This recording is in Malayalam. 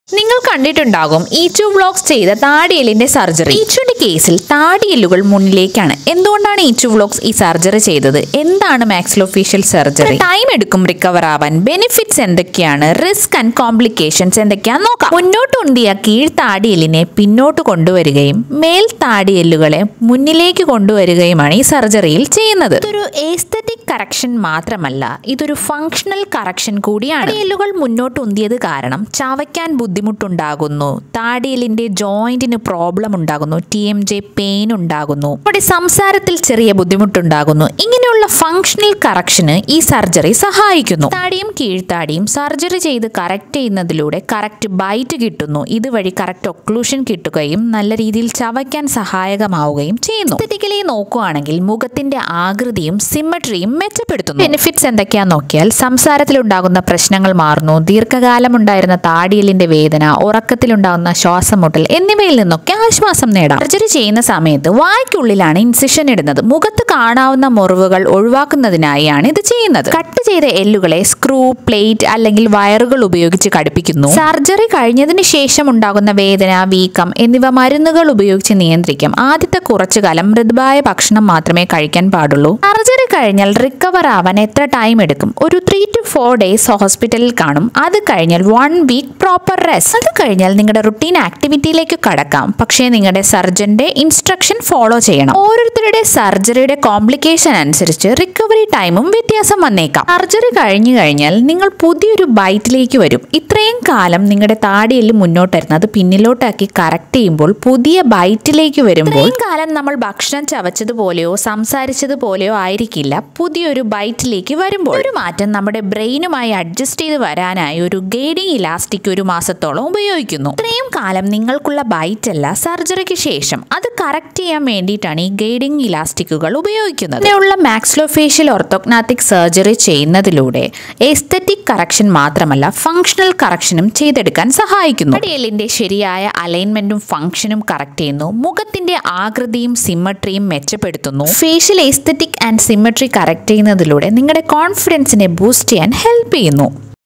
നിങ്ങൾ കണ്ടിട്ടുണ്ടാകും ഈച്ചു വ്ളോഗ്സ് ചെയ്ത താടിയെല്ലിന്റെ സർജറി ഈച്ചുവിന്റെ കേസിൽ താടിയെല്ലുകൾ മുന്നിലേക്കാണ് എന്തുകൊണ്ടാണ് ഈച്ചു വ്ളോഗ്സ് ഈ സർജറി ചെയ്തത് എന്താണ് മാക്സിലോഫേഷ്യൽ സർജറി ടൈം എടുക്കും റിക്കവർ ആവാൻ ബെനിഫിറ്റ്സ് എന്തൊക്കെയാണ് റിസ്ക് ആൻഡ് കോംപ്ലിക്കേഷൻസ് എന്തൊക്കെയാന്ന് നോക്കാം മുന്നോട്ട് ഉന്തിയ കീഴ് താടിയെല്ലിനെ പിന്നോട്ട് കൊണ്ടുവരികയും മേൽ താടിയെല്ലുകളെ മുന്നിലേക്ക് കൊണ്ടുവരികയുമാണ് ഈ സർജറിയിൽ ചെയ്യുന്നത് ഇതൊരു ഏസ്തറ്റിക് കറക്ഷൻ മാത്രമല്ല ഇതൊരു ഫങ്ഷണൽ കറക്ഷൻ കൂടിയാണ് താടിയെല്ലുകൾ മുന്നോട്ട് ഉന്തിയത് കാരണം ചവയ്ക്കാൻ ബുദ്ധിമുട്ടുണ്ടാകുന്നു താടിയെല്ലിന്റെ ജോയിന്റിന് പ്രോബ്ലം ഉണ്ടാകുന്നു ടി എം ജെ പെയിൻ ഉണ്ടാകുന്നു നമ്മുടെ സംസാരത്തിൽ ചെറിയ ബുദ്ധിമുട്ടുണ്ടാകുന്നു ഇങ്ങനെയുള്ള ഫങ്ഷണൽ കറക്ഷന് ഈ സർജറി സഹായിക്കുന്നു താടിയും കീഴ്ത്താടിയും സർജറി ചെയ്ത് കറക്റ്റ് ചെയ്യുന്നതിലൂടെ കറക്റ്റ് ബൈറ്റ് കിട്ടുന്നു ഇതുവഴി കറക്റ്റ് ഒക്ലൂഷൻ കിട്ടുകയും നല്ല രീതിയിൽ ചവയ്ക്കാൻ സഹായകമാവുകയും ചെയ്യുന്നു എസ്തെറ്റിക്കലി നോക്കുകയാണെങ്കിൽ മുഖത്തിന്റെ ആകൃതിയും സിമ്മട്രിയും മെച്ചപ്പെടുത്തുന്നു ബെനിഫിറ്റ്സ് എന്തൊക്കെയാന്ന് നോക്കിയാൽ സംസാരത്തിലുണ്ടാകുന്ന പ്രശ്നങ്ങൾ മാറുന്നു ദീർഘകാലം ഉണ്ടായിരുന്ന താടിയലിന്റെ വേദന ഉറക്കത്തിലുണ്ടാകുന്ന ശ്വാസം മുട്ടൽ എന്നിവയിൽ നിന്നൊക്കെ ആശ്വാസം നേടാം സർജറി ചെയ്യുന്ന സമയത്ത് വായ്ക്കുള്ളിലാണ് ഇൻസിഷൻ ഇടുന്നത് മുഖത്ത് കാണാവുന്ന മുറിവുകൾ ഒഴിവാക്കുന്നതിനായാണ് ഇത് ചെയ്യുന്നത് കട്ട് ചെയ്ത എല്ലുകളെ സ്ക്രൂ പ്ലേറ്റ് അല്ലെങ്കിൽ വയറുകൾ ഉപയോഗിച്ച് കടുപ്പിക്കുന്നു സർജറി കഴിഞ്ഞതിന് ശേഷം ഉണ്ടാകുന്ന വേദന വീക്കം എന്നിവ മരുന്നുകൾ ഉപയോഗിച്ച് നിയന്ത്രിക്കും ആദ്യത്തെ കുറച്ചു കാലം മൃദുവായ ഭക്ഷണം മാത്രമേ കഴിക്കാൻ പാടുള്ളൂ സർജറി കഴിഞ്ഞാൽ റിക്കവർ ആവാൻ എത്ര ടൈം എടുക്കും ഒരു ത്രീ ടു ഫോർ ഡേയ്സ് ഹോസ്പിറ്റലിൽ കാണും അത് കഴിഞ്ഞാൽ വൺ വീക്ക് പ്രോപ്പർ റെസ്റ്റ് അത് കഴിഞ്ഞാൽ നിങ്ങളുടെ റുട്ടീൻ ആക്ടിവിറ്റിയിലേക്ക് കടക്കാം പക്ഷേ നിങ്ങളുടെ സർജന്റെ ഇൻസ്ട്രക്ഷൻ ഫോളോ ചെയ്യണം ഓരോരുത്തരുടെ സർജറിയുടെ കോംപ്ലിക്കേഷൻ അനുസരിച്ച് റിക്കവറി ടൈമും വ്യത്യാസം വന്നേക്കാം സർജറി കഴിഞ്ഞു കഴിഞ്ഞാൽ നിങ്ങൾ പുതിയൊരു ബൈറ്റിലേക്ക് വരും ഇത്രയും കാലം നിങ്ങളുടെ താടിയെല്ല് മുന്നോട്ടായിരുന്നു അത് പിന്നിലോട്ടാക്കി കറക്റ്റ് ചെയ്യുമ്പോൾ പുതിയ ബൈറ്റിലേക്ക് വരുമ്പോൾ ഇത്രയും കാലം നമ്മൾ ഭക്ഷണം ചവച്ചതുപോലെയോ സംസാരിച്ചതുപോലെയോ ആയിരിക്കില്ല പുതിയൊരു ബൈറ്റിലേക്ക് വരുമ്പോൾ ഒരു മാറ്റം നമ്മുടെ ബ്രെയിനുമായി അഡ്ജസ്റ്റ് ചെയ്ത് വരാനായി ഒരു ഗൈഡിങ് ഇലാസ്റ്റിക് ഒരു മാസത്തോളം ഉപയോഗിക്കുന്നു ഇത്രയും കാലം നിങ്ങൾക്കുള്ള ബൈറ്റ് അല്ല സർജറിക്ക് ശേഷം അത് കറക്റ്റ് ചെയ്യാൻ വേണ്ടിയിട്ടാണ് ഈ ഗൈഡിങ് ഇലാസ്റ്റിക്കുകൾ ഉപയോഗിക്കുന്നത് ഇങ്ങനെയുള്ള മാക്സ്ലോഫേഷ്യൽ ഓർത്തോഗ്നാത്തിക് സർജറി ചെയ്യുന്നതിലൂടെ എസ്തറ്റിക് കറക്ഷൻ മാത്രമല്ല ഫങ്ഷണൽ കറക്ഷനും ചെയ്തെടുക്കാൻ സഹായിക്കുന്നു അടിയലിന്റെ ശരിയായ അലൈൻമെന്റും ഫങ്ഷനും കറക്റ്റ് ചെയ്യുന്നു മുഖത്തിന്റെ ആകൃതിയും സിമ്മട്രിയും മെച്ചപ്പെടുത്തുന്നു facial aesthetic and symmetry correct ചെയ്യുന്നതിലൂടെ നിങ്ങളുടെ കോൺഫിഡൻസിനെ ബൂസ്റ്റ് ചെയ്യാൻ ഹെൽപ്പ് ചെയ്യുന്നു